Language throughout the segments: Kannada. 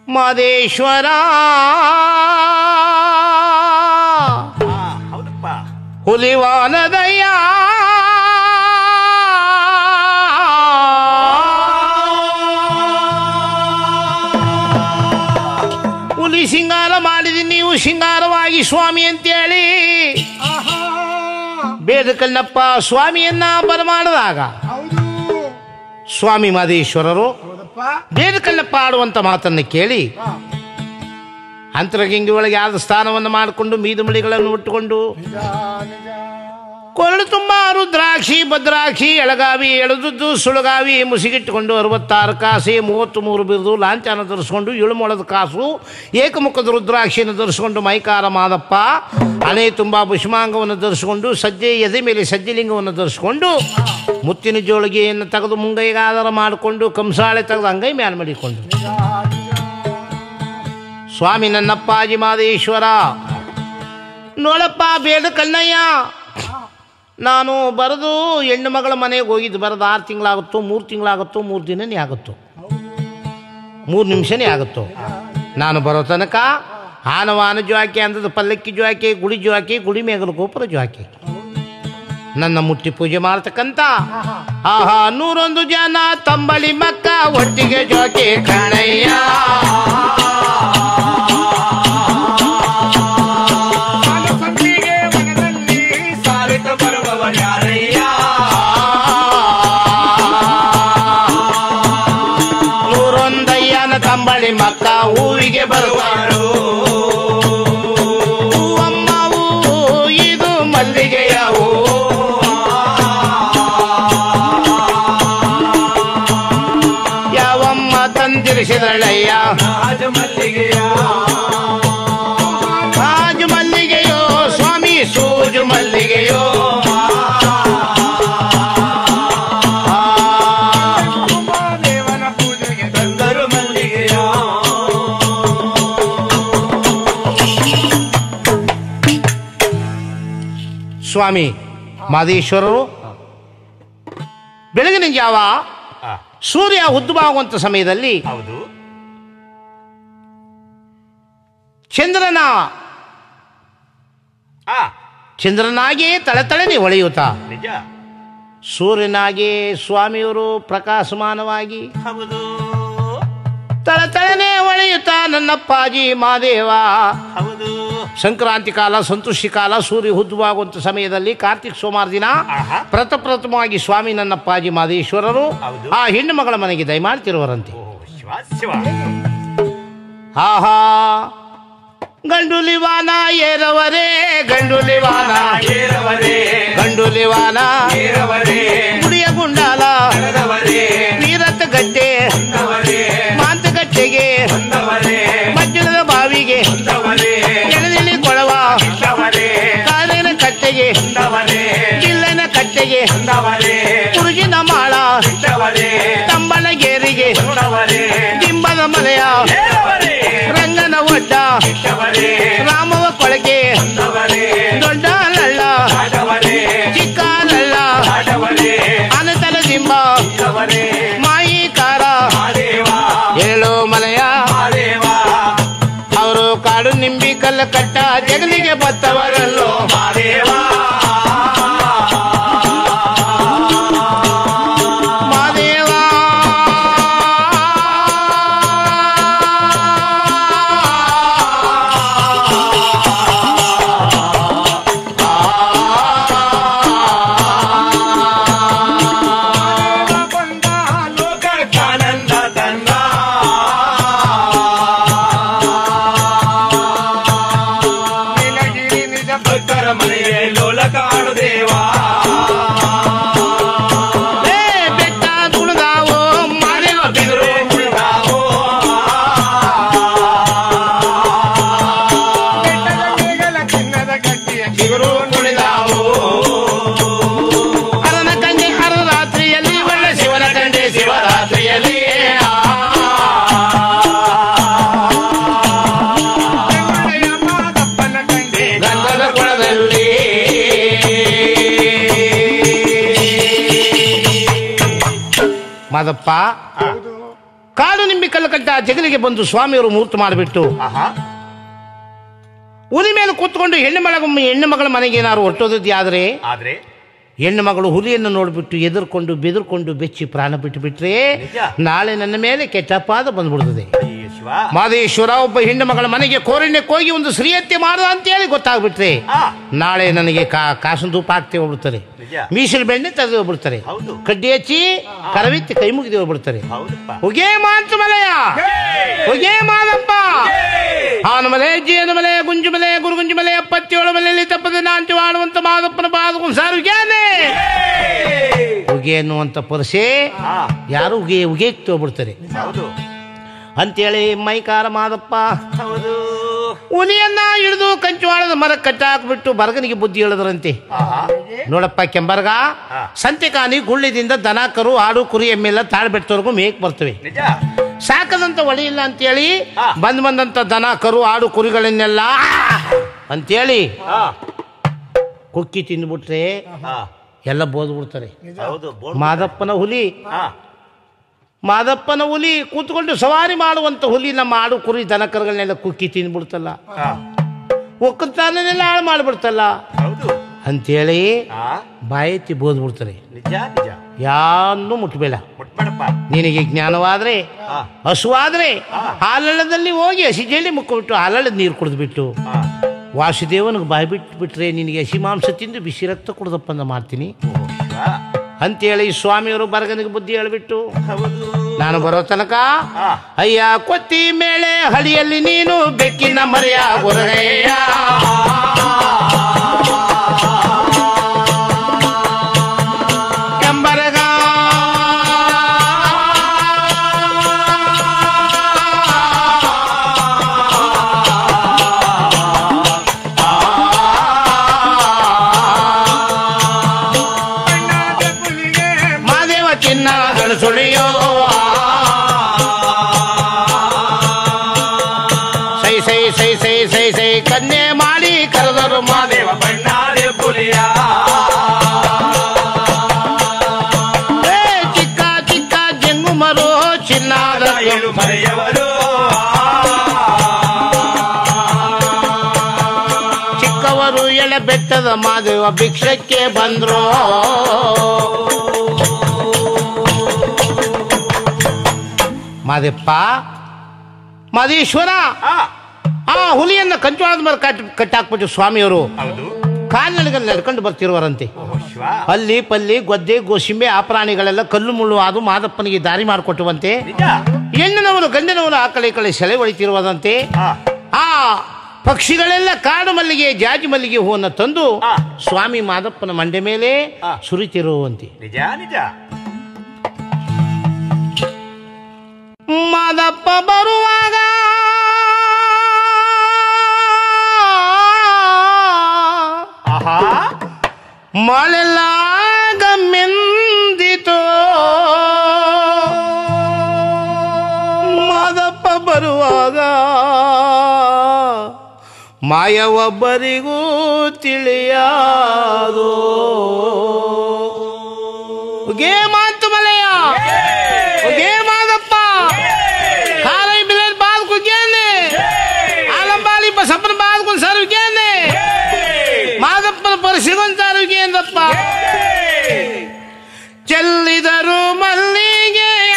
ಮಾದೇಶ್ವರ ಆ, ಹೌದಪ್ಪ ಹುಲಿವಾನದಯ್ಯ ಹುಲಿ ಸಿಂಗಾರ ಮಾಡಿದಿ ನೀವು ಸಿಂಗಾರವಾಗಿ ಸ್ವಾಮಿ ಅಂತೇಳಿ ಆಹಾ ಬೇದಕಲ್ಲಪ್ಪ ಸ್ವಾಮಿಯನ್ನ ಬರಮಾಡಿದಾಗ ಹೌದು ಸ್ವಾಮಿ ಮಾದೇಶ್ವರರು ಹೌದಪ್ಪ ಬೇದಕಲ್ಲಪ್ಪ ಆಡುವಂತ ಮಾತನ್ನು ಕೇಳಿ ಹಾ, ಅಂತರಗಂಗಿ ಒಳಗೆ ಆದ ಸ್ಥಾನವನ್ನು ಮಾಡಿಕೊಂಡು ಮೀದುಮಳಿಗಳನ್ನು ಉಟ್ಟುಕೊಂಡು ನಿಜ ನಿಜ ಕೊರಳು ತುಂಬ ರುದ್ರಾಕ್ಷಿ ಭದ್ರಾಕ್ಷಿ ಎಳಗಾವಿ ಎಳೆದುದ್ದು ಸುಳಗಾವಿ ಮುಸಿಗಿಟ್ಟುಕೊಂಡು ಅರವತ್ತಾರು ಕಾಸೆ ಮೂವತ್ತು ಮೂರು ಬಿರುದು ಲಾಂಛನ ಧರಿಸ್ಕೊಂಡು ಇಳುಮೊಳದ ಕಾಸು ಏಕಮುಖದ ರುದ್ರಾಕ್ಷಿಯನ್ನು ಧರಿಸ್ಕೊಂಡು ಮೈಕಾರ ಮಾದಪ್ಪ ಹಣೆ ತುಂಬ ಭುಷ್ಮಾಂಗವನ್ನು ಧರಿಸ್ಕೊಂಡು ಸಜ್ಜೆ ಎದೆ ಮೇಲೆ ಸಜ್ಜಲಿಂಗವನ್ನು ಧರಿಸ್ಕೊಂಡು ಮುತ್ತಿನ ಜೋಳಿಗೆಯನ್ನು ತೆಗೆದು ಮುಂಗೈಗಾದರ ಮಾಡಿಕೊಂಡು ಕಂಸಾಳೆ ತೆಗೆದು ಅಂಗೈ ಮ್ಯಾಲ ಮಾಡಿಕೊಂಡು ನಿಜ ನಿಜ ಸ್ವಾಮಿ ನನ್ನಪ್ಪಾಜಿ ಮಾದೇಶ್ವರ ನೋಡಪ್ಪ ಬೇಡ ಕಣ್ಣಯ್ಯ ನಾನು ಬರೆದು ಹೆಣ್ಣು ಮಗಳ ಮನೆಗೆ ಹೋಗಿದ್ದು ಬರೆದು ಆರು ತಿಂಗಳಾಗುತ್ತೋ ಮೂರು ತಿಂಗಳಾಗುತ್ತೋ ಮೂರು ದಿನನೇ ಆಗುತ್ತೋ ಮೂರು ನಿಮಿಷನೇ ಆಗುತ್ತೋ ನಾನು ಬರೋ ತನಕ ಆನವಾನ ಜ್ವಾಕೆ ಅಂದದ ಪಲ್ಲಕ್ಕಿ ಜ್ವಾಕೆ ಗುಡಿ ಜ್ವಾಕೆ ಗುಡಿ ಮೇಗಲ ಗೋಪುರ ಜ್ವಾಕೆ ನನ್ನ ಮುಟ್ಟಿ ಪೂಜೆ ಮಾಡ್ತಕ್ಕಂಥ ಆಹಾ ಆಹಾ ನೂರೊಂದು ಜನ ತಂಬಳಿ ಮಕ್ಕ ಒಟ್ಟಿಗೆ ಜೋಕೆ ಕಣಯ್ಯ ಸಂಪಿಗೆ ವನದಲ್ಲಿ ಸಾವಿತ ಬರುವವ ಯಾರಯ್ಯ ನೂರೊಂದಯ್ಯನ ತಂಬಳಿ ಮಕ್ಕ ಹೂವಿಗೆ ಬರುವಾರು ಹೂವಮ್ಮ ಹೂ ಇದು ಮಲ್ಲಿಗೆಯ ಹೂ ಯಾವಮ್ಮ ತಂದಿರಿಸಿದಳಯ್ಯ ರಾಜ ಮಲ್ಲಿಗೆಯ ರಾಜು ಮಲ್ಲಿಗೆಯೋ ಸ್ವಾಮಿ ಸೂಜು ಮಲ್ಲಿಗೆಯೋ ದೇವನ ಪೂಜೆಗೆ ತಂದರು ಮಲ್ಲಿಗೆಯ ಸ್ವಾಮಿ ಮಾದೇಶ್ವರರು ಬೆಳಗಿನ ಜಾವ ಆ, ಸೂರ್ಯ ಉದ್ಭವಾಗುವಂಥ ಸಮಯದಲ್ಲಿ ಹೌದು ಚಂದ್ರನ ಆ ಚಂದ್ರನಾಗಿ ತಳತಳನೆ ಹೊಳೆಯುತ್ತಾ ನಿಜ ಸೂರ್ಯನಾಗಿ ಸ್ವಾಮಿಯವರು ಪ್ರಕಾಶಮಾನವಾಗಿ ಹೌದು ತಳತಳನೆ ಹೊಳೆಯುತ್ತಾ ನನ್ನಪ್ಪಾಜಿ ಮಾದೇವ ಹೌದು ಸಂಕ್ರಾಂತಿ ಕಾಲ ಸಂತುಷ್ಟಿ ಕಾಲ ಸೂರ್ಯ ಉದ್ಭವಾಗುವಂಥ ಸಮಯದಲ್ಲಿ ಕಾರ್ತಿಕ್ ಸೋಮವಾರ ದಿನ ಆಹಾ. ಪ್ರಥಪ್ರಥಮವಾಗಿ ಸ್ವಾಮಿ ನನ್ನಪ್ಪಾಜಿ ಮಾದೇಶ್ವರರು ಹೌದು. ಆ ಹೆಣ್ಣು ಮಗಳ ಮನೆಗೆ ದಯಮಾಡ್ತಿರುವರಂತೆ ಓ ಶಿವ ಶಿವ ಆಹಾ ಗಂಡುಲಿವಾನ ಏರವರೇ ಗಂಡುಲಿವಾನ ಏರವರೇ ಗಂಡುಲಿವಾನ ಏರವರೇ ಗುಡಿಯ ಗುಂಡಾಲ ಕರೆದವರೇ ನೀರತ್ತ ಗಡ್ಡೆ ಬಂದವರೇ ಮಾಂತಗಟ್ಟೆಗೆ ಬಂದವರೇ ಮಜ್ಜಳದ ಬಾವಿಗೆ ಬಂದವರೇ ಎಳದಿಲಿ ಕೊಳವ ಬಂದವರೇ ಕಾಲಿನ ಕಟ್ಟೆಗೆ ಬಂದವರೇ ಗಿಲ್ಲನ ಕಟ್ಟೆಗೆ ಬಂದವರೇ ಕುರುಜಿನ ಮಾಳ ಬಂದವರೇ ತಂಬನ ಗೇರಿಗೆ ಬಂದವರೇ ದಿಂಬದ ಮಲೆಯ ಏರವರೇ ರಂಗನ ಒಡ್ಡ ಬಂದವರೇ ರಾಮವ ಕೊಳಗೆ ಬಂದವರೇ ದೊಡ್ಡ ಲಳ್ಳ ಆಟವರೇ ಚಿಕ್ಕ ಲಳ್ಳ ಆಟವರೇ ಅನತಲ ದಿಂಬ ಬಂದವರೇ ಮಾಯಿ ಕಾರ ಮಾದೇವ ಏಳು ಮಲೆಯ ಮಾದೇವ ಅವರು ಕಾಡು ನಿಂಬಿ ಕಲ್ಲ ಕಟ್ಟ ಜಗಲಿಗೆ ಬತ್ತವರಲ್ಲೋ ಮಾದೇವ ಮಾದೇವ ಬಂದ ಲೋಕಕ್ಕಾನಂದ ತಂದ ನೀಲಗಿರಿ ನಿಜ ಭಕ್ತರ ಮನೆಗೆ ಲೋಲ ಕಾಡು ದೇವ ಏ ಬೆಟ್ಟ ತುಳಿದಾವು ಮಾದೇವ ಬಿದರು ಮುಳುಗಾವೋ ಬೆಟ್ಟದ ಮೇಗಲ ಚಿನ್ನದ ಗಟ್ಟಿಯ ಬಿದರು ಮುಳುಗಾವೋ ಅರನ ಕಂಡೆ ಅರ್ಧ ರಾತ್ರಿಯಲ್ಲಿ ಒಳ್ಳೆ ಶಿವನ ಕಂಡೆ ಶಿವರಾತ್ರಿಯಲ್ಲಿ ಬೆಂಗಳಯ ಮಾದಪ್ಪನ ಕಂಡೆ ಗಂಧದ ಕೊಳದಲ್ಲಿ ಮಾದಪ್ಪ ಹೌದು ಕಾಡು ನಿಂಬಿ ಕಲ್ಲಕಟ್ಟ ಜಗಲಿಗೆ ಬಂದು ಸ್ವಾಮಿಯವರು ಮುಹೂರ್ತ ಮಾಡಿಬಿಟ್ಟು ಆಹಾ ಹುಲಿ ಮೇಲೆ ಕೂತ್ಕೊಂಡು ಹೆಣ್ಣು ಮಗಳ ಹೆಣ್ಣು ಮಗಳ ಮನೆಗೆ ಏನಾದ್ರು ಹೊರಟೋದದ್ದು ಆದ್ರೆ ಆದ್ರೆ ಹೆಣ್ಣು ಮಗಳು ಹುಲಿಯನ್ನು ನೋಡಿಬಿಟ್ಟು ಎದುರ್ಕೊಂಡು ಬೆದರ್ಕೊಂಡು ಬೆಚ್ಚಿ ಪ್ರಾಣ ಬಿಟ್ಟು ಬಿಟ್ರೆ ನಿಜ. ನಾಳೆ ನನ್ನ ಮೇಲೆ ಕೆಟ್ಟಪಾದ ಬಂದ್ಬಿಡ್ತದೆ ಅಯ್ಯ ಶಿವ ಮಾದೇಶ್ವರ ಒಬ್ಬ ಹೆಣ್ಣು ಮಗಳ ಮನೆಗೆ ಕೋರಣ್ಯಕ್ಕೆ ಹೋಗಿ ಒಂದು ಸ್ತ್ರೀಯತ್ಯ ಮಾಡ್ದ ಅಂತೇಳಿ ಗೊತ್ತಾಗ್ಬಿಟ್ರೆ ಆ ನಾಳೆ ನನಗೆ ಕಾ ಕಾಸಿನ ತೂಪ ಹಾಕ್ತಿ ಹೋಗ್ಬಿಡ್ತಾರೆ ನಿಜ ಮೀಸಲು ಬೆಣ್ಣೆ ತೆಗೆದು ಹೋಗ್ಬಿಡ್ತಾರೆ ಹೌದು ಕಡ್ಡಿ ಹಚ್ಚಿ ಕರವಿತ್ತಿ ಕೈ ಮುಗಿದು ಹೋಗ್ಬಿಡ್ತಾರೆ ಹೌದಪ್ಪ ಹೊಗೆ ಮಾಂತ ಮಲೆಯ ಹೊಗೆ ಮಾದಪ್ಪ ಆನಮಲೆ ಜೇನುಮಲೆ ಗುಂಜುಮಲೆ ಗುರುಗುಂಜುಮಲೆ ಅಪ್ಪತ್ತೇಳು ಮಲೆಯಲ್ಲಿ ತಪ್ಪದೆ ನಾಂಟಿ ಮಾಡುವಂತ ಮಾದಪ್ಪನ ಪಾದಕೊಂಡು ಸಾರು ಗ್ಯಾನೆ ಉಗೆ ಅನ್ನುವಂಥ ಪರಸೆ ಹಾ ಯಾರು ಉಗೆ ಉಗೆ ಹೋಗ್ಬಿಡ್ತಾರೆ ಹೌದು ಅಂತೇಳಿ ಮೈಕಾರ ಮಾದಪ್ಪ ಹೌದು ಹುಲಿಯನ್ನ ಹಿಡಿದು ಕಂಚುವಾಳದ ಮರ ಕಟ್ಟಾಕ್ಬಿಟ್ಟು ಬರಗನಿಗೆ ಬುದ್ಧಿ ಹೇಳಿದ್ರಂತೆ ಆಹಾ ನೋಡಪ್ಪ ಕೆಂಬರ್ಗ ಹಾ. ಸಂತೆಕಾನಿ ಗುಳ್ಳಿದಿಂದ ದನ ಕರು ಆಡು ಕುರಿ ಎಮ್ಮೆಲ್ಲ ತಾಳ್ಬೆಟ್ಟವರೆಗೂ ಮೇಕ್ ಬರ್ತವೆ ನಿಜ ಸಾಕದಂತ ಒಳಿ ಇಲ್ಲ ಅಂತೇಳಿ ಹಾ. ಬಂದ್ ಬಂದಂತ ದನ ಕರು ಆಡು ಕುರಿಗಳನ್ನೆಲ್ಲ ಅಂತೇಳಿ ಹಾ ಕುಕ್ಕಿ ತಿಂದ್ಬಿಟ್ರೆ ಹಾ ಎಲ್ಲ ಬೋದ್ಬಿಡ್ತಾರೆ ಹೌದು ಬೋರ್ಡ್ ಮಾದಪ್ಪನ ಹುಲಿ ಹಾ ಮಾದಪ್ಪನ ಹುಲಿ ಕೂತ್ಕೊಂಡು ಸವಾರಿ ಮಾಡುವಂತ ಹುಲಿ ನಮ್ಮ ಆಡು ಕುರಿ ದನ ಕರುಗಳನ್ನೆಲ್ಲ ಕುಕ್ಕಿ ತಿಂದ್ಬಿಡ್ತಲ್ಲ ಹಾ ಒಕ್ಕಲ್ತಾನೆಲ್ಲ ಹಾಳು ಮಾಡ್ಬಿಡ್ತಲ್ಲ ಹೌದು ಅಂತೇಳಿ ಹಾ ಬಾಯೆತ್ತಿ ಬೋದ್ಬಿಡ್ತಾರೆ ನಿಜ ನಿಜ ಯಾರನ್ನೂ ಮುಟ್ಬೇಡ ಮುಟ್ಬೇಡಪ್ಪ ನಿನಗೆ ಜ್ಞಾನವಾದ್ರೆ ಹಾ ಹಸುವಾದ್ರೆ ಹಾ. ಹಾಲಳ್ಳದಲ್ಲಿ ಹೋಗಿ ಹಸಿ ಜಲ್ಲಿ ಮುಕ್ಕೊಬಿಟ್ಟು ಹಾಲಳ್ಳದ ನೀರು ಕುಡಿದ್ಬಿಟ್ಟು ಹಾ ವಾಸುದೇವನಿಗೆ ಬಾಯಿ ಬಿಟ್ಟು ಬಿಟ್ರೆ ನಿನಗೆ ಹಸಿ ಮಾಂಸ ತಿಂದು ಬಿಸಿ ರಕ್ತ ಕುಡ್ದಪ್ಪ ಅಂತ ಮಾಡ್ತೀನಿ ಓ ಶಿವ ಅಂತೇಳಿ ಸ್ವಾಮಿಯವರು ಬರಗನಿಗೆ ಬುದ್ಧಿ ಹೇಳ್ಬಿಟ್ಟು ಹೌದು ನಾನು ಬರೋ ತನಕ ಹಾ ಅಯ್ಯ ಕೊತ್ತಿ ಮೇಳೆ ಹಳಿಯಲ್ಲಿ ನೀನು ಬೆಕ್ಕಿನ ಮರೆಯ ಗೊರಗಯ್ಯ ಎಂಬರಗ ಕಣ್ಣಾದ ಪುಲಿಗೆ ಮಾದೇವ ಚಿನ್ನ ಸುಳಿಯೋ ಸೈ ಸೈ ಸೈ ಸೈ ಸೈ ಸೈ ಕನ್ಯೆ ಮಾಡಿ ಕರೆದರು ಮಾದೇವ ದೇವ ಬಣ್ಣಾದೆ ಪುಲಿಯ ಏ ಚಿಕ್ಕ ಚಿಕ್ಕ ಜಂಗು ಮರು ಚಿನ್ನಾದ ಏನು ಮರೆಯವರು ಚಿಕ್ಕವರು ಎಳೆ ಬೆಟ್ಟದ ಮಾದೇವ ಭಿಕ್ಷಕ್ಕೆ ಬಂದ್ರು ಮಾದೇಪ್ಪ ಮಾದೇಶ್ವರ ಹಾ ಆ ಹುಲಿಯನ್ನ ಕಂಚುವಾಳದ ಮೇಲೆ ಕಟ್ ಕಟ್ಟಾಕ್ಬಿಟ್ಟು ಸ್ವಾಮಿಯವರು ಹೌದು ಕಾಲ್ನಡಿಗೆ ನಡ್ಕೊಂಡು ಬರ್ತಿರುವರಂತೆ ಓ ಶಿವ ಅಲ್ಲಿ ಪಲ್ಲಿ ಗೊದ್ದೆ ಗೋಸಿಂಬೆ ಆ ಪ್ರಾಣಿಗಳೆಲ್ಲ ಕಲ್ಲು ಮುಳ್ಳು ಅದು ಮಾದಪ್ಪನಿಗೆ ದಾರಿ ಮಾಡಿಕೊಟ್ಟುವಂತೆ ನಿಜ ಹೆಣ್ಣಿನವನು ಗಂಡಿನವನು ಆ ಕಡೆ ಈ ಕಡೆ ಸೆಲೆ ಹೊಳಿತಿರುವುದಂತೆ ಹಾ ಆ ಪಕ್ಷಿಗಳೆಲ್ಲ ಕಾಡು ಮಲ್ಲಿಗೆ ಜಾಜಿ ಮಲ್ಲಿಗೆ ಹೂವನ್ನು ತಂದು ಆ. ಸ್ವಾಮಿ ಮಾದಪ್ಪನ ಮಂಡೆ ಮೇಲೆ ಆ. ಸುರಿತಿರುವಂತೆ ನಿಜ ನಿಜ ಮಾದಪ್ಪ ಬರುವಾಗ ಆಹಾ ಮಳೆಲ್ಲ ಮೆಂದಿತು ಮಾದಪ್ಪ ಬರುವಾಗ ಮಾಯವೊಬ್ಬರಿಗೂ ತಿಳಿಯಾದು ಗೇ ಮಾತು ಮಲೆಯ ಗೇ ಮಾದಪ್ಪ ಕಾಲೈ ಬಿಲರ್ ಬಾದ್ ಕುಗ್ಯಾನೆ ಆಲಂಬಾಲಿ ಸಪ್ಪನ ಬಾದ್ ಕು ಸರ್ವ್ಯಾನೆ ಮಾದಪ್ಪನ ಪರಿಸಿಗೊಂತಾರು ಏನಪ್ಪ ಚೆಲ್ಲಿದರು ಮಲ್ಲಿಗೆಯ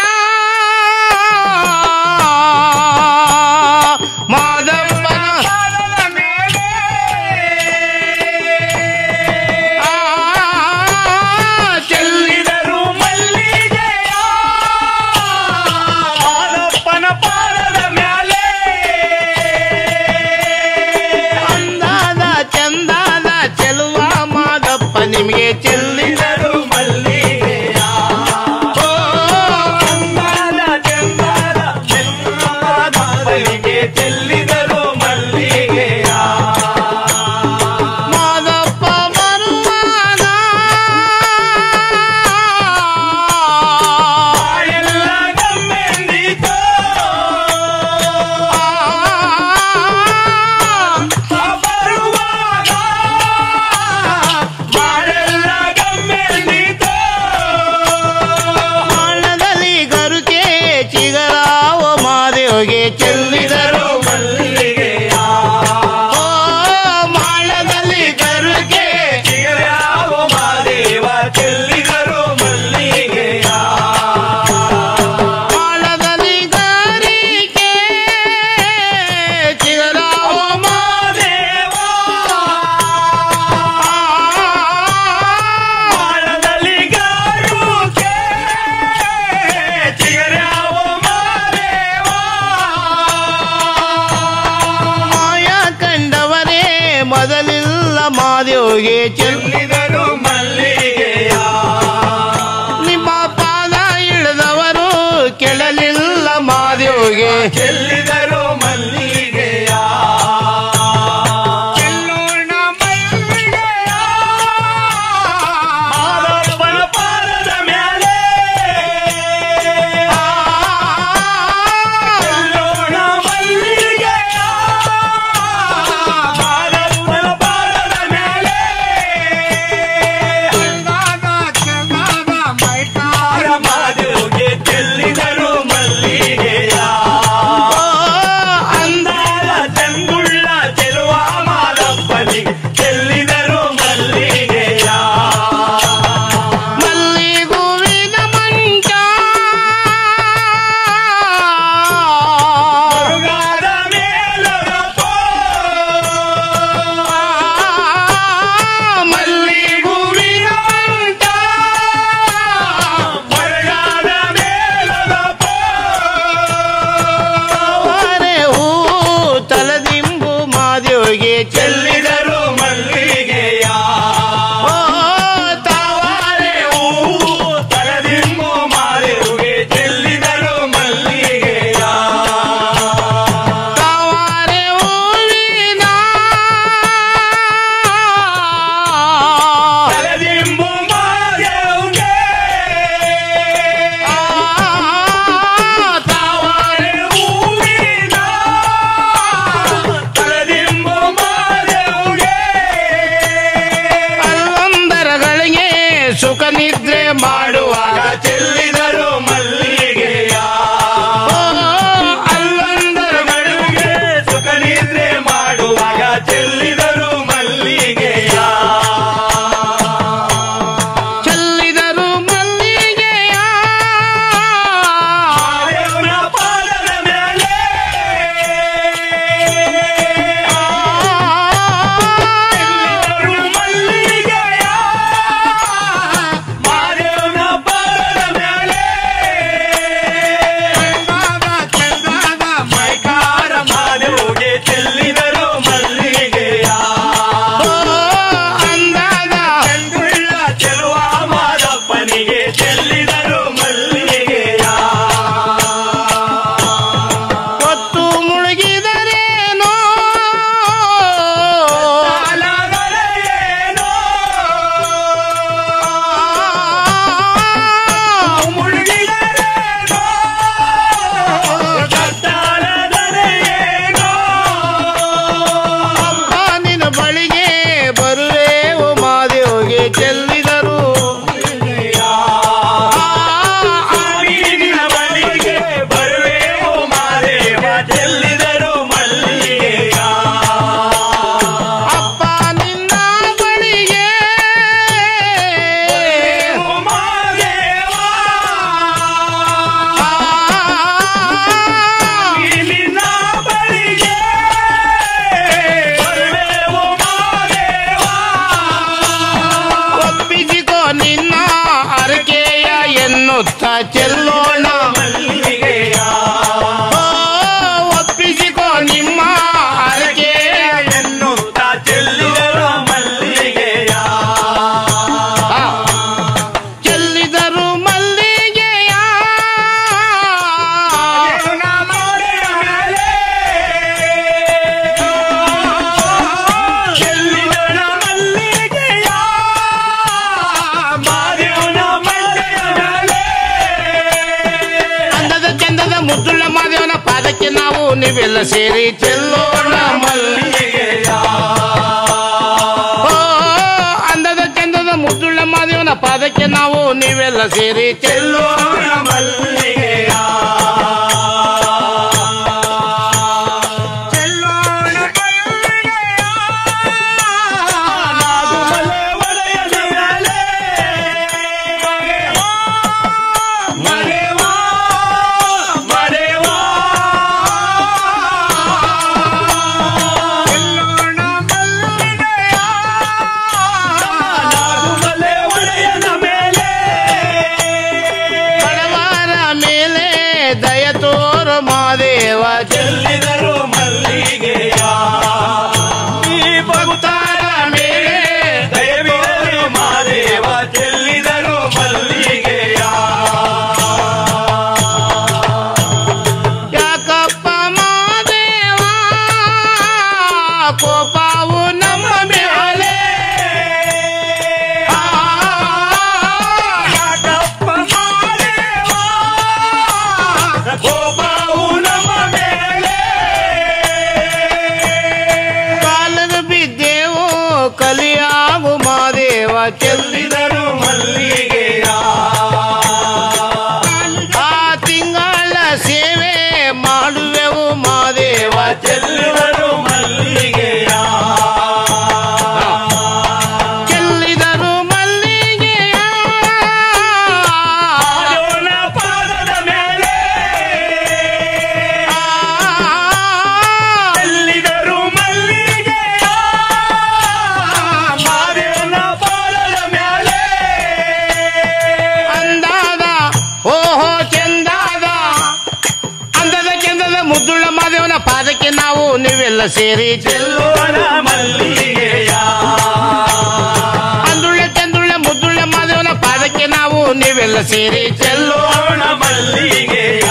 ಮಾದಪ್ಪನ ಆ, ಚೆಲ್ಲಿದರು ಚೆಲ್ಲಿದರು ಮಲ್ಲಿಗೆಯ ಮಾದಪ್ಪನ ಪಾದದ ಮ್ಯಾಲೆ ಅಂದಾದ ಚಂದಾದ ಚೆಲುವ ಮಾದಪ್ಪ ನಿಮಗೆ ಚೆಲ್ಲಿದ ಚೆಲ್ಲಿದರು ಮಲ್ಲಿಗೆಯ ಓ, ಚಂದಾದ ಚಂದಾದ ಚೆಲ್ಲುವಾದಪ್ಪನಿಗೆ ಚೆಲ್ಲಿದರು ಮಲ್ಲಿಗೆಯ ಮಾದಪ್ಪ ಬರುವಾಗ ಎಲ್ಲ ಗಮ್ಮೆಂದಿತು ಬರುವಾಗ ಬಾಳೆಲ್ಲ ಗಮ್ಮೆ ಚೆಲ್ಲಿದರು ಮಲ್ಲಿಗೆಯ ಚೆಲ್ಲೋಣ ಮಲ್ಲಿಗೆಯ ಮಾದಪ್ಪನ ಪಾದದ ಮೇಲೆ ಚೆಲ್ಲೋಣ ಮಲ್ಲಿಗೆಯ ಮಾದಪ್ಪನ ಪಾದದ ಮೇಲೆ ಚೆಲ್ಲಾದ ಚೆಲ್ಲಾದ ಮೈಕಾರ ಮಾದೇವ್ಗೆ ಚೆಲ್ಲಿದರು ಮಲ್ಲಿಗೆಯ ಅಂದಾದ ಚಂಗುಳ್ಳ ಚೆಲುವ ಮಾದಪ್ಪನಿಗೆ ಚೆಲ್ಲಿದರು ಮಲ್ಲಿಗೆಯ ಮಲ್ಲಿಗುವಿನ ಮಂಚ ಮರುಗಾದ ಮೇಲೊರಪೋ ಮಲ್ಲಿಗುವಿನ ಮಂಟ ಮರುಗಾದ ಮೇಲೊರಪೋ ಅವರೇ ಹೂ ತಲದಿಂಬು ಮಾದೇವಿಗೆ ಚೆಲ್ಲಿದರು ಮಲ್ಲಿಗೆಯ ಓ ತಾವಾರೆ ಹೂವು ತಲೆದಿಂಬು ಮಾದೇವಿಗೆ ಚೆಲ್ಲಿದರು ಮಲ್ಲಿಗೆಯ ತಾವಾರೆ ಹೂವಿನ ತಲೆದಿಂಬು ಮಾದೇವ್ಗೆ ತಾವಾರೆ ಹೂವಿನ ತಲೆದಿಂಬು ಮಾದೇವ್ಗೆ ಅಲ್ಲೊಂದರಗಳಿಗೆ ಸುಖ ನಿದ್ರೆ ಮಾಡುವಾಗ ಚೆಲ್ಲಿದರು ಮಲ್ಲಿಗೆಯ ಅಲ್ಲಂದರಗಳಿಗೆ ಸುಖ ನಿದ್ರೆ ಮಾಡುವಾಗ ಚೆಲ್ಲಿದರು ಮಲ್ಲಿಗೆಯ ಚೆಲ್ಲಿದರು ಮಲ್ಲಿಗೆಯ ದೇವನ ಪಾದದ ಮೇಲೆ ಚೆಲ್ಲಿದರು ಮಲ್ಲಿಗೆಯ ಮಾದೇವನ ಪಾದದ ಮೇಲೆ ಚೆಲ್ಲಾದ ಚೆಲ್ಲಾದ ಮೈಕಾರ ಮಾದೇವ್ಗೆ ಚೆಲ್ಲಿದರು ಮಲ್ಲಿಗೆಯ ಓ ಅಂದಾದ ಚಂಗುಳ್ಳ ಚೆಲುವ ಮಾದಪ್ಪನಿಗೆ ಚೆಲ್ಲಿದರು ಮಲ್ಲಿಗೆಯ ಹೊತ್ತು ಮುಳುಗಿದರೇನೋ ಕಾಲಗಳೇನೋ ಮುಳುಗಿದರೇನೋ ಕತ್ತಾಳದರೇನೋ ನಿನ್ನ ಬಳಿಗೆ ಬರುವೆವು ಮಾದೇವಿಗೆ ಚೆಲ್ಲಿದರು ಮೀನಿನ ಬಳಿಗೆ ಬರುವೆವು ಮಾದೇವ ಚೆಲ್ಲಿದರು ಮಲ್ಲಿಗೆಯ ಅಪ್ಪ ನಿನ್ನ ಬಳಿಗೆ ಮಾದೇವ ಮೀನಿನ ಬಳಿಗೆ ಬರುವೆವು ಮಾದೇವ ಒಪ್ಪಿಸಿಕೋ ನಿನ್ನ ಅರಕೆಯ ಎನ್ನುತ್ತ ಚೆಲ್ಲೋಣ ಮಲ್ಲಿಗೆಯ ಓ, ಒಪ್ಪಿಸಿಕೋ ನಿಮ್ಮ ಅರಕೆಯ ಎನ್ನುತ್ತ ಚೆಲ್ಲಿದರು ಮಲ್ಲಿಗೆಯ ಆ, ಚೆಲ್ಲಿದರು ಮಲ್ಲಿಗೆಯ ದೇವನ ಮೋಡೆಯ ಮೇಲೆ ಚೆಲ್ಲಿದರ ಮಲ್ಲಿಗೆಯ ಮಾದೇವನ ಮಲ್ಲೆಯ ಮೇಲೆ ಅಂದದ ಚಂದದ ಮುದ್ದುಳ್ಳ ಮಾದೇವನ ಪಾದಕ್ಕೆ ನಾವು ನೀವೆಲ್ಲ ಸೇರಿ ಚೆಲ್ಲೋಣ ಮಲ್ಲಿಗೆಯ ಓ ಅಂದದ ಚಂದದ ಮುದ್ದುಳ್ಳ ಮಾದೇವನ ಪಾದಕ್ಕೆ ನಾವು ನೀವೆಲ್ಲ ಸೇರಿ ಚೆಲ್ಲೋ ಚೆಲ್ಲೋಣ ಮಲ್ಲಿಗೆಯ ಚೆಲ್ಲೋಣ ಮಲ್ಲಿಗೆಯ ನಾಗುಮಲೆ ಒಡೆಯನ ಮೇಲೆ ಮರೆವಾ ಮರೆವಾ ಚೆಲ್ಲೋಣ ಮಲ್ಲಿಗೆಯ ನಾಗುಮಲೆ ಒಡೆಯನ ಮೇಲೆ ಬಡವರ ಚೆಲ್ಲಿದರು ಮಲ್ಲಿಗೆಯ ಆ ತಿಂಗಳ ಸೇವೆ ಮಾಡುವೆವು ಮಾದೇವ ಚೆಲ್ಲಿದರು ಮಲ್ಲಿಗೆಯ ಚೆಲ್ಲಿದರು ಮಲ್ಲಿಗೆಯ ಯೋನ ಪಾದದ ಮೇಲೆ ಚೆಲ್ಲಿದರು ಮಲ್ಲಿಗೆಯ ಮಾದೇವನ ಪಾದದ ಮೇಲೆ ಅಂದಾದ ಓಹೋ ಚಂದಾದ ಅಂದದ ಚಂದದ ಮುದ್ದುಳ್ಳ ಮಾದೇವನ ಪಾದಕ್ಕೆ ನಾವು ನೀವೆಲ್ಲ ಸೇರಿ ಚೆಲ್ಲುವನ ಮಲ್ಲಿಗೆಯ ಅಂದುಳ್ಳ ಚಂದುಳ್ಳ ಮುದ್ದುಳ್ಳ ಮಾದೇವನ ಪಾದಕ್ಕೆ ನಾವು ನೀವೆಲ್ಲ ಸೇರಿ ಚೆಲ್ಲೋಣ ಮಲ್ಲಿಗೆಯ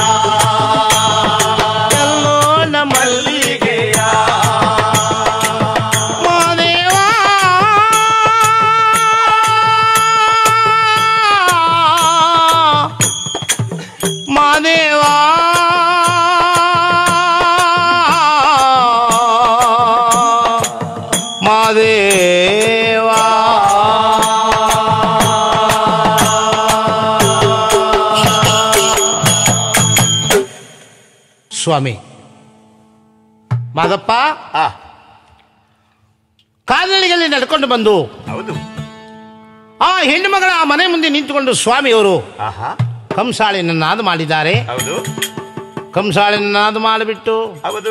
ಚೆಲ್ಲೋಣ ಮಲ್ಲಿಗೆಯ ಮಾದೇವ ಮಾದೇವ ಮಾದೇವ ಸ್ವಾಮಿ ಮಾದಪ್ಪ ಆ, ಕಾಲ್ನಡಿಗೆಯಲ್ಲಿ ನಡ್ಕೊಂಡು ಬಂದು ಹೌದು ಆ ಹೆಣ್ಣು ಮಗಳ ಆ ಮನೆ ಮುಂದೆ ನಿಂತುಕೊಂಡು ಸ್ವಾಮಿಯವರು ಆಹಾ ಕಂಸಾಳಿನ ನಾದ ಮಾಡಿದ್ದಾರೆ ಹೌದು ಕಂಸಾಳಿನ ನಾದ ಮಾಡಿಬಿಟ್ಟು ಹೌದು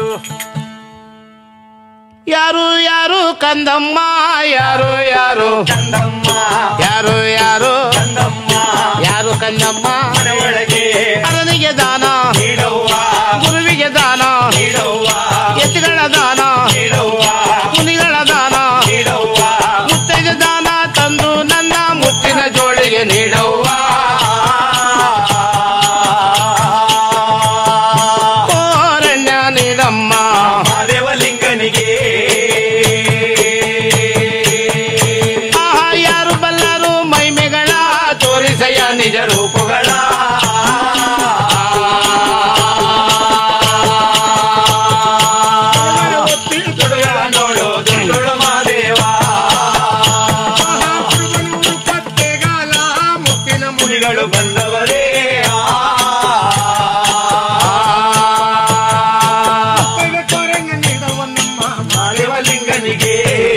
ಯಾರು ಯಾರು ಕಂದಮ್ಮ ಯಾರು ಯಾರು ಕಂದಮ್ಮ ಯಾರು ಯಾರು ಕಂದಮ್ಮ ಯಾರು ಕಂದಮ್ಮ ಮನೆಯೊಳಗೆ ಅರನಿಗೆ ದಾನ ನೀಡವ್ವ ಗುರುವಿಗೆ ದಾನ ನೀಡವ್ವ ಎತ್ತುಗಳ ದಾನ ನೀಡವ್ವ ಮುನಿಗಳ ದಾನ ನೀಡವ್ವ ಮುತ್ತೈದ ದಾನ ತಂದು ನನ್ನ ಮುತ್ತಿನ ಜೋಳಿಗೆ ನೀಡವ್ವ ಕೋರಣ್ಯ ನೀಡಮ್ಮ ಮಾದೇವಲಿಂಗನಿಗೆ ಆಹಾ ಯಾರು ಬಲ್ಲರು ಮೈಮೆಗಳ ತೋರಿಸಯ್ಯ ನಿಜ ರೂಪಗಳ ತುಡುಗ ನೋಡು ದುಂಡುಳು ಮಾದೇವ ಹುಡುಗನು ಕತ್ತೆಗಾಲ ಮುತ್ತಿನ ಮುಡಿ ಮುನಿಗಳು ಬಂದವರೇ ಕೊರಂಗ ನೀಡುವ ನಿಮ್ಮ ಮಾದೇವಲಿಂಗನಿಗೆ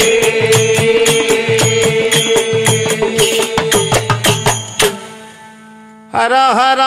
ಹರ ಹರ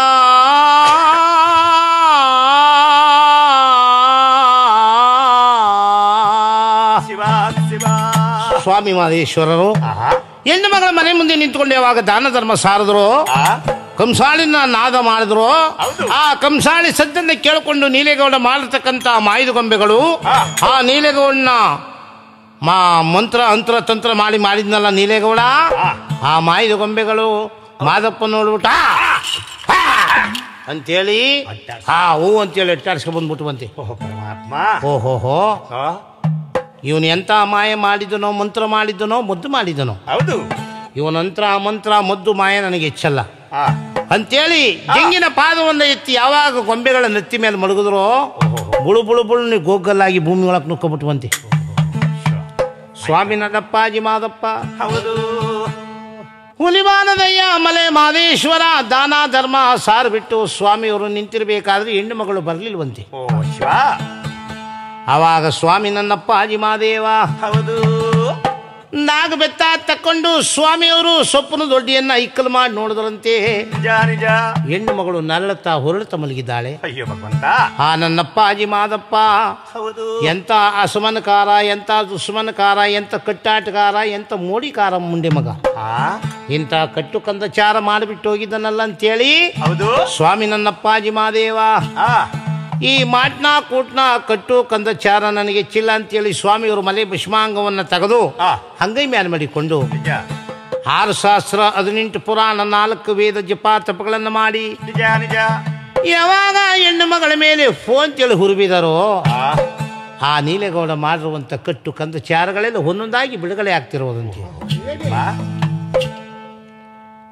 ಶಿವ ಶಿವ ಸ್ವಾಮಿ ಮಾದೇಶ್ವರರು ಆಹಾ ಹೆಣ್ಣು ಮಗಳ ಮನೆ ಮುಂದೆ ನಿಂತ್ಕೊಂಡು ಯಾವಾಗ ದಾನ ಧರ್ಮ ಸಾರಿದ್ರು ಆ ಕಂಸಾಳಿನ ನಾದ ಮಾಡಿದ್ರು ಹೌದು. ಆ ಕಂಸಾಳಿ ಸದ್ದನ್ನ ಕೇಳಿಕೊಂಡು ನೀಲೇಗೌಡ ಮಾಡಿರ್ತಕ್ಕಂಥ ಮಾಯುಧ ಗೊಂಬೆಗಳು ಆ. ಆ ನೀಲೇಗೌಡನ ಮಾ ಮಂತ್ರ ಅಂತ್ರ ತಂತ್ರ ಮಾಡಿ ಮಾಡಿದ್ನಲ್ಲ ನೀಲೇಗೌಡ ಆ. ಆ ಮಾಯುಧ ಗೊಂಬೆಗಳು ಮಾದಪ್ಪ ನೋಡ್ಬಿಟ್ಟ ಆ, ಅಂತೇಳಿ ಹಾ ಹೂ ಅಂತೇಳಿ ಎಟ್ಟಾಡ್ಸ್ಕೊಂಡ್ ಬಂದ್ಬಿಟ್ಟು ಬಂತೆ ಓಹೋ ಪರಮಾತ್ಮ ಓಹೋ ಹೋ ಆ, ಇವನು ಎಂತ ಮಾಯ ಮಾಡಿದನೋ ಮಂತ್ರ ಮಾಡಿದನೋ ಮುದ್ದು ಮಾಡಿದನೋ ಹೌದು ಇವನಂತ್ರ ಮಂತ್ರ ಮದ್ದು ಮಾಯ ನನಗೆ ಹೆಚ್ಚಲ್ಲ ಆ ಅಂತೇಳಿ ಜಂಗಿನ ಪಾದವನ್ನು ಎತ್ತಿ ಯಾವಾಗ ಗೊಂಬೆಗಳ ನೆತ್ತಿ ಮೇಲೆ ಮಲಗಿದ್ರು ಬುಳು ಬುಳು ಬುಳು ನೀ ಗೋಗಲ್ಲಾಗಿ ಭೂಮಿ ಒಳಗೆ ನುಕ್ಕೊಬಿಟ್ಟುವಂತೆ ಸ್ವಾಮಿ ನಡಪ್ಪಾಜಿ ಮಾದಪ್ಪ ಹೌದು ಹುಲಿವಾನದಯ್ಯ ಮಲೆ ಮಾದೇಶ್ವರ ದಾನ ಧರ್ಮ ಸಾರು ಬಿಟ್ಟು ಸ್ವಾಮಿಯವರು ನಿಂತಿರಬೇಕಾದ್ರೆ ಹೆಣ್ಣು ಮಗಳು ಬರಲಿಲ್ವಂತೆ ಓ ಶಿವ ಆವಾಗ ಸ್ವಾಮಿ ನನ್ನಪ್ಪ ಆಜಿ ಮಾದೇವ ಹೌದು ನಾಗ ಬೆತ್ತ ತಕ್ಕೊಂಡು ಸ್ವಾಮಿಯವರು ಸೊಪ್ಪನ ದೊಡ್ಡಿಯನ್ನ ಇಕ್ಕಲು ಮಾಡಿ ನೋಡಿದ್ರಂತೆ ನಿಜ ನಿಜ ಹೆಣ್ಣು ಮಗಳು ನರಳುತ್ತಾ ಹೊರಳುತ್ತಾ ಮಲಗಿದ್ದಾಳೆ ಅಯ್ಯೋ ಭಗವಂತ ಆ ನನ್ನಪ್ಪ ಆಜಿ ಮಾದಪ್ಪ ಹೌದು ಎಂತ ಅಸಮನಕಾರ ಎಂತ ದುಸ್ಮನಕಾರ ಎಂತ ಕಟ್ಟಾಟಗಾರ ಎಂತ ಮೋಡಿಕಾರ ಮುಂಡೆ ಮಗ ಆ ಇಂಥ ಕಟ್ಟು ಕಂದಚಾರ ಮಾಡಿಬಿಟ್ಟು ಹೋಗಿದ್ದನಲ್ಲ ಅಂತೇಳಿ ಹೌದು ಸ್ವಾಮಿ ನನ್ನಪ್ಪ ಆಜಿ ಮಾದೇವ ಆ ಈ ಮಾಟ್ನ ಕೂಟ್ನ ಕಟ್ಟು ಕಂದಚಾರ ನನಗೆ ಚಿಲ್ಲ ಅಂತೇಳಿ ಸ್ವಾಮಿಯವರು ಮಲೆ ಭಸ್ಮಾಂಗವನ್ನು ತೆಗೆದು ಆ ಹಂಗೈ ಮ್ಯಾನ್ ಮಾಡಿಕೊಂಡು ನಿಜ ಆರು ಸಹಸ್ರ ಹದಿನೆಂಟು ಪುರಾಣ ನಾಲ್ಕು ವೇದ ಜಪ ತಪಗಳನ್ನು ಮಾಡಿ ನಿಜ ನಿಜ ಯಾವಾಗ ಹೆಣ್ಣು ಮಗಳ ಮೇಲೆ ಫೋನ್ ತಿಳಿ ಹುರುಬಿದಾರೋ ಆ ಆ ನೀಲೇಗೌಡ ಮಾಡಿರುವಂಥ ಕಟ್ಟು ಕಂದಚಾರಗಳೆಲ್ಲ ಒಂದೊಂದಾಗಿ ಬಿಡುಗಡೆ ಆಗ್ತಿರೋದಂತೆ ಬಾ.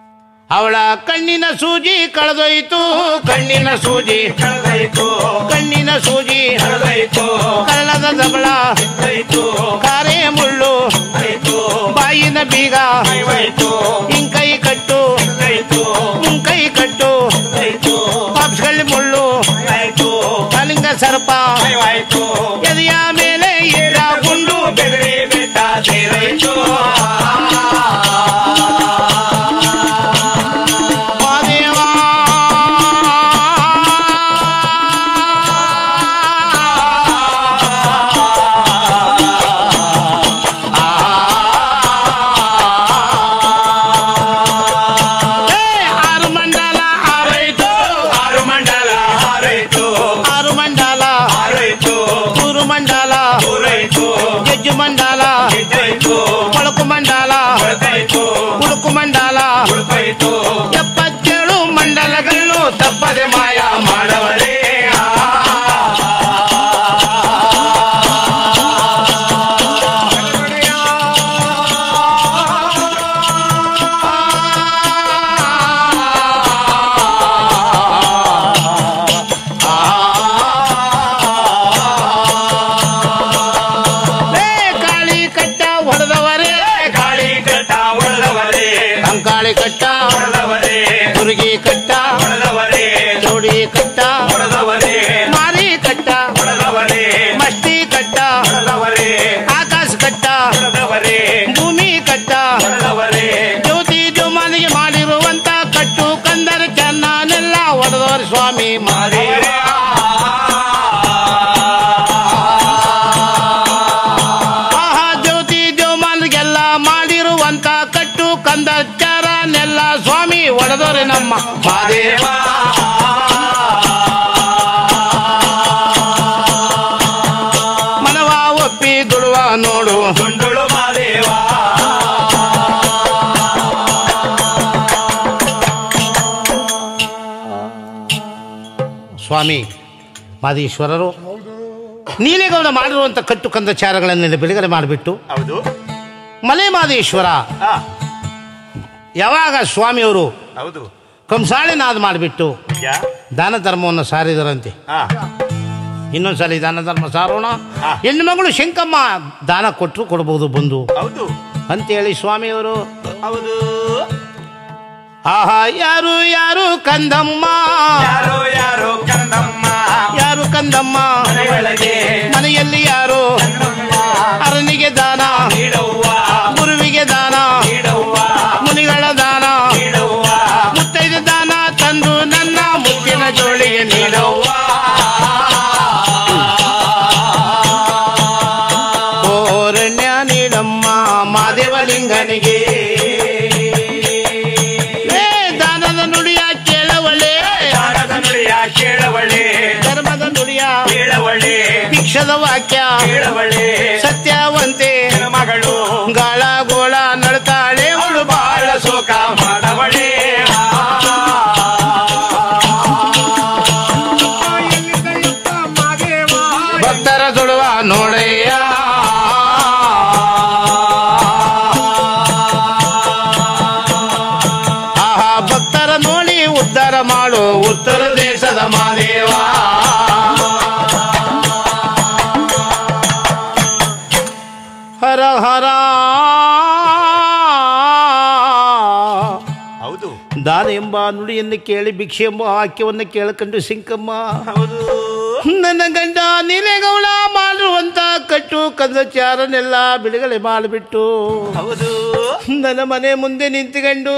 ಅವಳ ಕಣ್ಣಿನ ಸೂಜಿ ಕಳೆದೋಯ್ತು ಕಣ್ಣಿನ ಸೂಜಿ ಕಳೆದೈತು ಕಣ್ಣಿನ ಸೂಜಿ ಕಳೆದೈತು ಕಳ್ಳದ ದಬಳ ಕಳೆದೈತು ಕಾರೆ ಮುಳ್ಳು ಆಯ್ತು ಬಾಯಿನ ಬೀಗ ಕೈವಾಯ್ತು ಹಿಂಕೈ ಕಟ್ಟು ಕೈತು ಮುಂಕೈ ಕಟ್ಟು ಆಯ್ತು ಪಾಪ್ಸ್ಗಳ್ಳಿ ಮುಳ್ಳು ಆಯ್ತು ಕಲಿಂಗ ಸರ್ಪ ಕೈವಾಯ್ತು ಎದೆಯ ಮೇಲೆ ಏರ ಗುಂಡು ಬೆದರಿ ಬೆಟ್ಟ ಸೇರೈತು ಮಾದೇವ ಏ, ಆರು ಮಂಡಲ ಆರೈತು ಆರು ಮಂಡಲ ಹಾರೈತು ಆರು ಮಂಡಲ ಹಾರೈತು ಮೂರು ಮಂಡಲ ಊರೈತು ಜಜ್ಜು ಮಂಡಲ ಗೆದ್ದಾಯ್ತು ಕೊಳಕು ಮಂಡಲ ಕಳೆದಾಯ್ತು ಕುಳುಕು ಮಂಡಲ ಉಳ್ಕಾಯ್ತು ಎಪ್ಪತ್ತೇಳು ಮಂಡಲಗಳು ತಪ್ಪದೆ ಮಾಯ ಮಾಡವರೇ ಏ, ಕಾಳಿ ಕಟ್ಟ ಹೊಡೆದವರೇ ಗಾಳಿ ಕಟ್ಟ ಉಳದವರೇ ಕಂಕಾಳಿ ಕಟ್ಟ ಹೊಡೆದವರೇ ತುರುಗಿ ಕಟ್ಟ ಹೊಡೆದವರೇ ಚೌಡಿ ಕಟ್ಟ ಹೊಡೆದವರೇ ಮಾರಿ ಕಟ್ಟ ಹೊಡೆದವರೇ ಮಸ್ತಿ ಕಟ್ಟ ಹೊಡೆದವರೇ ಆಕಾಶ ಕಟ್ಟ ಹೊಡೆದವರೇ ಭೂಮಿ ಕಟ್ಟ ಹೊಡೆದವರೇ ಜ್ಯೋತಿ ಜೋಮಾನಿಗೆ ಮಾಡಿರುವಂತ ಕಟ್ಟು ಕಂದರ ಚೆನ್ನನೆಲ್ಲ ಹೊಡೆದವರು ಸ್ವಾಮಿ ಮಾರಿ ದೇವರೇ ಆಹಾ ಜ್ಯೋತಿ ಜೋಮಾನಿಗೆಲ್ಲ ಮಾಡಿರುವಂತ ಕಟ್ಟು ಕಂದರ ಚರನೆಲ್ಲ ಸ್ವಾಮಿ ಹೊಡೆದವ್ರೆ ನಮ್ಮ ಮಾದೇವ ಮನವ ಒಪ್ಪಿ ದುಡುವ ನೋಡು ಗುಂಡುಳು ಮಾದೇವ ಸ್ವಾಮಿ ಮಾದೇಶ್ವರರು ನೀಲೇಗೌಡ ಮಾಡಿರುವಂಥ ಕಟ್ಟು ಕಂದಚಾರಗಳನ್ನೆಲ್ಲ ಬಿಡುಗಡೆ ಮಾಡಿಬಿಟ್ಟು ಹೌದು ಮಲೆ ಮಾದೇಶ್ವರ ಹಾ ಯಾವಾಗ ಸ್ವಾಮಿಯವರು ಹೌದು ಕಂಸಾಳಿನಾದ ಮಾಡಿಬಿಟ್ಟು ಯಾ ದಾನ ಧರ್ಮವನ್ನು ಸಾರಿದರಂತೆ ಹಾ ಇನ್ನೊಂದ್ಸಲಿ ದಾನ ಧರ್ಮ ಸಾರೋಣ ಹಾ. ಹೆಣ್ಣು ಮಗಳು ಶಂಕಮ್ಮ ದಾನ ಕೊಟ್ಟರು ಕೊಡ್ಬೋದು ಬಂದು ಹೌದು ಅಂತೇಳಿ ಸ್ವಾಮಿಯವರು ಹೌದು ಆಹಾ ಯಾರು ಯಾರು ಕಂದಮ್ಮ ಯಾರೋ ಯಾರೋ ಕಂದಮ್ಮ ಯಾರು ಕಂದಮ್ಮ ಮನೆಯೊಳಗೆ ಮನೆಯಲ್ಲಿ ಯಾರು ಅರನಿಗೆ ದಾನ ನೀಡವ್ವ ಗುರುವಿಗೆ ದಾನ ನೀಡವ್ವ ಮುನಿಗಳ ದಾನ ನೀಡವ್ವ ಮುತ್ತೈದ ದಾನ ತಂದು ನನ್ನ ಮುತ್ತಿನ ಜೋಳಿಗೆ ನೀಡವ್ವ ಓರಣ್ಯ ನೀಡಮ್ಮ ಮಾದೇವಲಿಂಗನಿಗೆ ಏ ದಾನದ ನುಡಿಯ ಕೇಳವಳೆ ದಾನದ ನುಡಿಯ ಕೇಳವಳೆ ಧರ್ಮದ ನುಡಿಯ ಕೇಳವಳೆ ಭಿಕ್ಷದ ವಾಕ್ಯ ಕೇಳವಳೆ ಸತ್ಯವಂತೆ ಮಗಳು ಗಾಳ ಗೋಳ ನಡ್ತಾಳೆ ಅವಳು ಬಾಳ ಸುಖ ಮಾಡವಳೆ ಭಕ್ತರ ಸುಡುವ ನೋಡಯ್ಯ ಆಹಾ ಭಕ್ತರ ನೋಡಿ ಉದ್ಧಾರ ಮಾಡು ಉತ್ತರ ದೇಶದ ಮಾದೇವ ಹರ ಹರ ಹೌದು ದಾನ ಎಂಬ ನುಡಿಯನ್ನು ಕೇಳಿ ಭಿಕ್ಷೆ ಎಂಬ ವಾಕ್ಯವನ್ನು ಕೇಳಿಕೊಂಡು ಸಿಂಕಮ್ಮ ಹೌದು ನನ್ನ ಗಂಡ ನೀಲೇಗೌಡ ಮಾಡಿರುವಂತ ಕಟ್ಟು ಕಂದಚಾರನೆಲ್ಲ ಬಿಡುಗಡೆ ಮಾಡಿಬಿಟ್ಟು ಹೌದು ನನ್ನ ಮನೆ ಮುಂದೆ ನಿಂತುಕೊಂಡು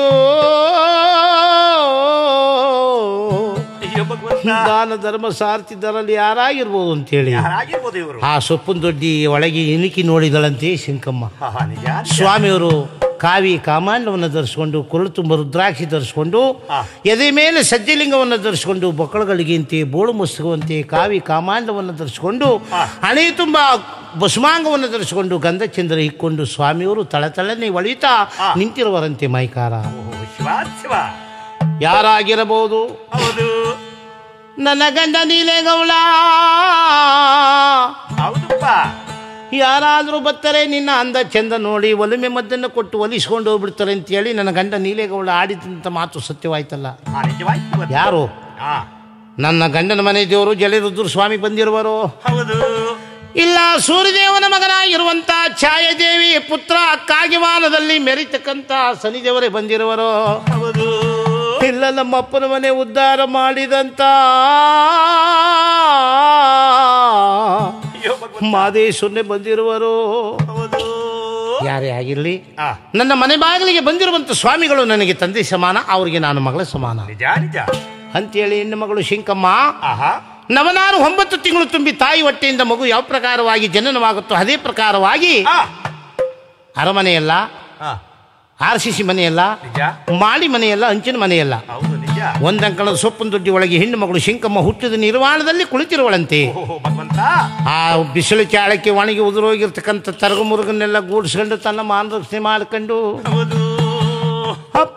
ಅಯ್ಯೋ ಭಗವಂತ ದಾನ ಧರ್ಮ ಸಾರ್ತಿದ್ದರಲ್ಲಿ ಯಾರಾಗಿರ್ಬೋದು ಅಂತೇಳಿ ಯಾರಾಗಿರ್ಬೋದು ಇವರು ಆ ಸೊಪ್ಪಿನ ದೊಡ್ಡಿ ಒಳಗೆ ಇಣುಕಿ ನೋಡಿದಳಂತೆ ಶಂಕಮ್ಮ ಹಾ ಹಾ, ನಿಜ ಸ್ವಾಮಿಯವರು ಕಾವಿ ಕಾಮಾಂಡವನ್ನು ಧರಿಸ್ಕೊಂಡು ಕುರುಳು ತುಂಬ ರುದ್ರಾಕ್ಷಿ ಧರಿಸ್ಕೊಂಡು ಆ. ಎದೆ ಮೇಲೆ ಸಜ್ಜಲಿಂಗವನ್ನು ಧರಿಸ್ಕೊಂಡು ಬೊಕ್ಕಳುಗಳಿಗಿಂತೆ ಬೋಳು ಮುಸುಗುವಂತೆ ಕಾವಿ ಕಾಮಾಂಡವನ್ನು ಧರಿಸ್ಕೊಂಡು ಆ. ಹಣೆ ತುಂಬ ಭಸ್ಮಾಂಗವನ್ನು ಧರಿಸ್ಕೊಂಡು ಗಂಧಚಂದ್ರ ಇಕ್ಕೊಂಡು ಸ್ವಾಮಿಯವರು ತಳತಳನೆ ಒಳಿತಾ ಆ. ನಿಂತಿರುವರಂತೆ ಮೈಕಾರ ಓಹೋ, ಶಿವ ಶಿವ ಯಾರಾಗಿರಬಹುದು ಹೌದು ನನ್ನ ಗಂಡ ನೀಲೇಗೌಳ ಹೌದಪ್ಪ ಯಾರಾದರೂ ಬರ್ತಾರೆ ನಿನ್ನ ಅಂದ ಚಂದ ನೋಡಿ ಒಲುಮೆ ಮದ್ದನ್ನು ಕೊಟ್ಟು ಒಲಿಸ್ಕೊಂಡು ಹೋಗ್ಬಿಡ್ತಾರೆ ಅಂತೇಳಿ ನನ್ನ ಗಂಡ ನೀಲೇಗೌಡ ಆಡಿದಂಥ ಮಾತು ಸತ್ಯವಾಯ್ತಲ್ಲ ಆ, ನಿಜವಾಯ್ತು ಇವತ್ತು. ಯಾರು ಆ, ನನ್ನ ಗಂಡನ ಮನೆ ದೇವರು ಜಲರುದ್ರ ಸ್ವಾಮಿ ಬಂದಿರುವರು ಹೌದು ಇಲ್ಲ ಸೂರ್ಯದೇವನ ಮಗನಾಗಿರುವಂತ ಛಾಯಾದೇವಿ ಪುತ್ರ ಕಾಗಿವಾನದಲ್ಲಿ ಮೆರಿತಕ್ಕಂತ ಶನಿದೇವರೇ ಬಂದಿರುವರು ಹೌದು ಇಲ್ಲ ನಮ್ಮ ಅಪ್ಪನ ಮನೆ ಉದ್ಧಾರ ಮಾಡಿದಂತ ಅಯ್ಯೋ ಭಗವಂತ. ಮಾದೇಶ್ವರನೇ ಬಂದಿರುವರು ಹೌದು ಯಾರೇ ಆಗಿರಲಿ ಆ, ನನ್ನ ಮನೆ ಬಾಗಿಲಿಗೆ ಬಂದಿರುವಂತ ಸ್ವಾಮಿಗಳು ನನಗೆ ತಂದೆ ಸಮಾನ ಅವರಿಗೆ ನಾನು ಮಗಳ ಸಮಾನ ನಿಜ ನಿಜ ಅಂತೇಳಿ ಹೆಣ್ಣು ಮಗಳು ಶಿಂಕಮ್ಮ ಆಹಾ ನವನಾರು ಒಂಬತ್ತು ತಿಂಗಳು ತುಂಬಿ ತಾಯಿ ಹೊಟ್ಟೆಯಿಂದ ಮಗು ಯಾವ ಪ್ರಕಾರವಾಗಿ ಜನನವಾಗುತ್ತೋ ಅದೇ ಪ್ರಕಾರವಾಗಿ ಆ, ಅರಮನೆಯಲ್ಲ ಆ, ಆರ್ ಸಿ ಸಿ ಮನೆಯಲ್ಲ ನಿಜ ಮಾಳಿ ಮನೆಯಲ್ಲ ಹಂಚಿನ ಮನೆಯಲ್ಲ ಹೌದು ನಿಜ ಒಂದಂಕಣದ ಸೊಪ್ಪಿನ ದೊಡ್ಡಿ ಒಳಗೆ ಹೆಣ್ಣು ಮಗಳು ಶಿಂಕಮ್ಮ ಹುಟ್ಟಿದ ನಿರ್ವಾಣದಲ್ಲಿ ಕುಳಿತಿರುವಳಂತೆ ಓಹೋ ಭಗವಂತ ಆ ಬಿಸಿಲು ಚಾಳಕ್ಕೆ ಒಣಗಿ ಉದುರೋಗಿರ್ತಕ್ಕಂಥ ತರಗು ಮುರುಗನ್ನೆಲ್ಲ ಗೂಡಿಸ್ಕೊಂಡು ತನ್ನ ಮಾನ ರಕ್ಷಣೆ ಮಾಡ್ಕೊಂಡು ಹೌದು ಅಪ್ಪ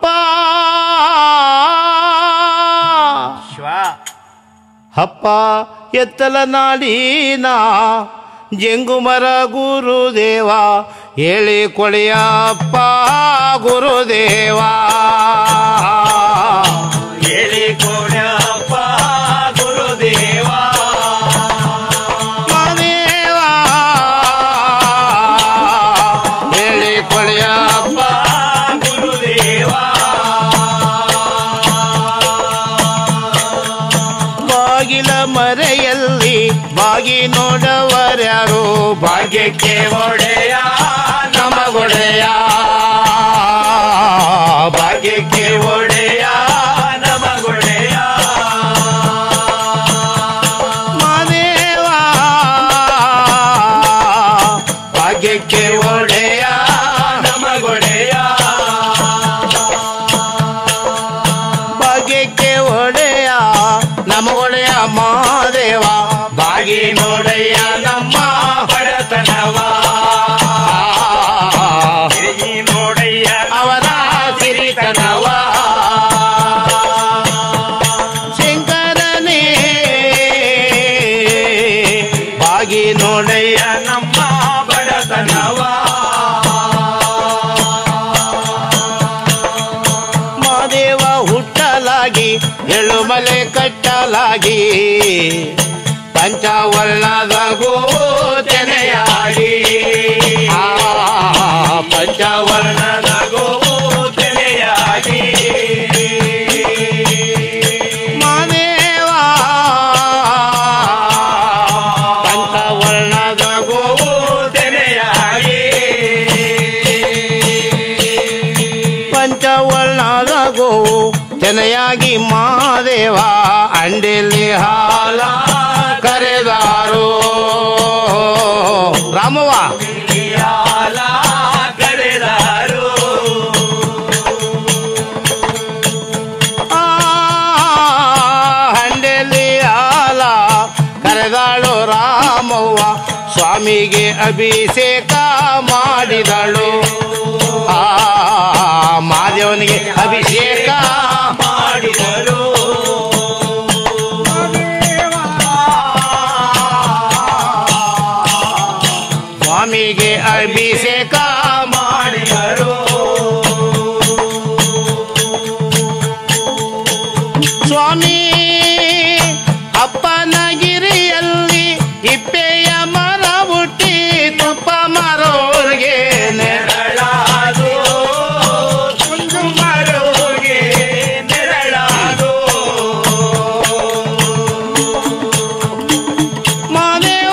ಶಿವ ಅಪ್ಪ ಎತ್ತಲ ನಾಡಿನ ಜಂಗುಮರ ಗುರುದೇವ ಹೇಳಿ ಕೊಳೆಯಪ್ಪ ಗುರುದೇವ ಹೇಳಿ ಕೊಡಪ್ಪ ಗುರುದೇವ ಮದೇವ ಹೇಳಿ ಕೊಳೆಯಪ್ಪ ಗುರುದೇವ ಬಾಗಿಲ ಮರೆಯಲ್ಲಿ ಬಾಗಿ ನೋಡವರ್ಯಾರು ಭಾಗ್ಯಕ್ಕೆ ಒಡೆಯ ನಮಗೊಡೆಯ ಭಾಗ್ಯಕ್ಕೆ ಒಡೆಯ ನಮಗೊಡೆಯ ಮಾದೇವ ಭಾಗ್ಯಕ್ಕೆ ಒಡೆಯ ನಮಗೊಡೆಯ ಭಾಗ್ಯಕ್ಕೆ ಒಡೆಯ ನಮಗೊಡೆಯ ಮಾದೇವ ಬಾಗಿ ನೋಡಯ್ಯ ನಮ್ಮ ಬಡತನವ ತಿರುಗಿ ನೋಡಯ್ಯ ಅವರ ಸಿರಿತನವ ಶಂಕರನೇ ಬಾಗಿ ನೋಡಯ್ಯ ನಮ್ಮ ಬಡತನವ ಮಾದೇವ ಹುಟ್ಟಲಾಗಿ ಎಳುಮಲೆ ಕಟ್ಟಲಾಗಿ ಪಂಚವರ್ಣದ ಗೋಚನೆಯಾಗಿ ಆ ಪಂಚವರ್ಣದ ತೆರೆಯಾಗಿ ಮಾದೇವ ಪಂಚವರ್ಣದ ಗೋ ತೆರೆಯಾಗಿ ಪಂಚವರ್ಣದ ಗೋವು ತೆನೆಯಾಗಿ ಮಾದೇವ ಅಂಡೆಲಿ ಹಾಲ ಕರೆದಾರು ರಾಮವ್ವ ಯಾಲ ಕರೆದಾರು ಆ ಹಂಡೆಲಿ ಹಾಲ ಕರೆದಾಳು ರಾಮವ್ವ ಸ್ವಾಮಿಗೆ ಅಭಿಷೇಕ ಮಾಡಿದಳು ಆ ಮಾದೇವನಿಗೆ ಅಭಿಷೇಕ ಮಾಡಿದರು ಸ್ವಾಮಿಗೆ ಅಭಿಷೇಕ ಮಾಡಿದರು ಸ್ವಾಮಿ ಅಪ್ಪನಗಿರಿಯಲ್ಲಿ ಇಪ್ಪೆಯ ಮರ ಹುಟ್ಟಿ ತುಪ್ಪ ಮರೋರ್ಗೆ ನೆರಳಾದು ಕುಂಕುಮರೋಗೆ ನೆರಳಾದು ಮಾದೇವ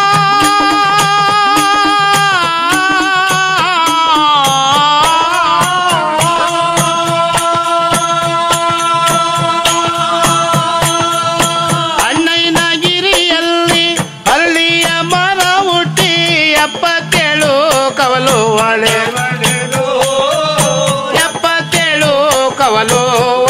ಅಣ್ಣಯ್ಯನಗಿರಿಯಲ್ಲಿ ಹಳ್ಳಿಯ ಮರ ಹುಟ್ಟಿ ಎಪ್ಪತ್ತೇಳು ಕವಲು ಒಳೆ ಎಪ್ಪತ್ತೇಳು ಕವಲು